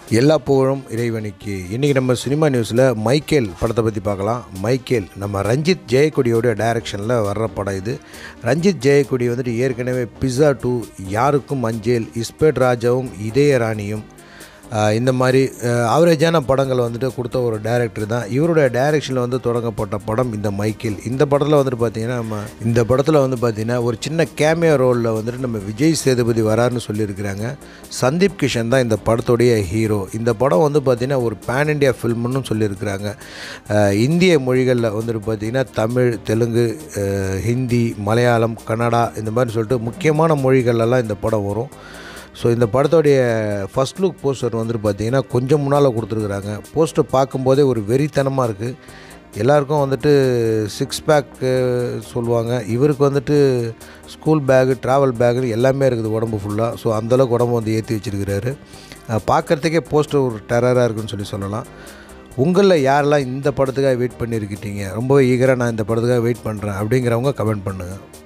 எல்லா புகழும் இறைவனுக்கு இன்றைக்கி நம்ம சினிமா நியூஸில் மைக்கேல் படத்தை பற்றி பார்க்கலாம் மைக்கேல் நம்ம ரஞ்சித் ஜெயக்கொடியோட டைரக்ஷனில் வர்ற படம் இது ரஞ்சித் ஜெயக்கொடி வந்துட்டு ஏற்கனவே பிஸா டூ யாருக்கும் அஞ்சேல் இஸ்பேட் ராஜாவும் இதய ராணியும் ஆஹ் இந்த மாதிரி ஆவரேஜான படங்கள் வந்துட்டு கொடுத்த ஒரு டைரக்டர் தான் இவருடைய டைரக்ஷனில் வந்து தொடங்கப்பட்ட படம் இந்த மைக்கேல் இந்த படத்தில் வந்துட்டு பார்த்திங்கன்னா நம்ம இந்த படத்தில் வந்து பார்த்திங்கன்னா ஒரு சின்ன கேமியோ ரோலில் வந்துட்டு நம்ம விஜய் சேதுபதி வராருன்னு சொல்லியிருக்கிறாங்க சந்தீப் கிஷன் தான் இந்த படத்துடைய ஹீரோ இந்த படம் வந்து பார்த்திங்கன்னா ஒரு பேன் இண்டியா ஃபில்ம்னு சொல்லியிருக்கிறாங்க ஆஹ் இந்திய மொழிகளில் வந்துட்டு பார்த்திங்கன்னா தமிழ் தெலுங்கு ஆஹ் ஹிந்தி மலையாளம் கன்னடா இந்த மாதிரி சொல்லிட்டு முக்கியமான மொழிகள்லாம் இந்த படம் வரும் ஸோ இந்த படத்தோடைய ஃபஸ்ட் லுக் போஸ்டர் வந்துட்டு பார்த்தீங்கன்னா கொஞ்சம் முன்னால் கொடுத்துருக்குறாங்க போஸ்டர் பார்க்கும்போதே ஒரு வெறித்தனமாக இருக்குது எல்லாருக்கும் வந்துட்டு சிக்ஸ் பேக்கு சொல்லுவாங்க இவருக்கு வந்துட்டு ஸ்கூல் பேகு ட்ராவல் பேகு எல்லாமே இருக்குது உடம்பு ஃபுல்லாக ஸோ அந்தளவுக்கு உடம்பு வந்து ஏற்றி வச்சுருக்கிறாரு பார்க்குறதுக்கே போஸ்டர் ஒரு டெரராக இருக்குன்னு சொல்லி சொல்லலாம் உங்களில் யாரெல்லாம் இந்த படத்துக்காக வெயிட் பண்ணியிருக்கிட்டீங்க ரொம்பவே ஈகராக நான் இந்த படத்துக்காக வெயிட் பண்ணுறேன் அப்படிங்கிறவங்க கமெண்ட் பண்ணுங்கள்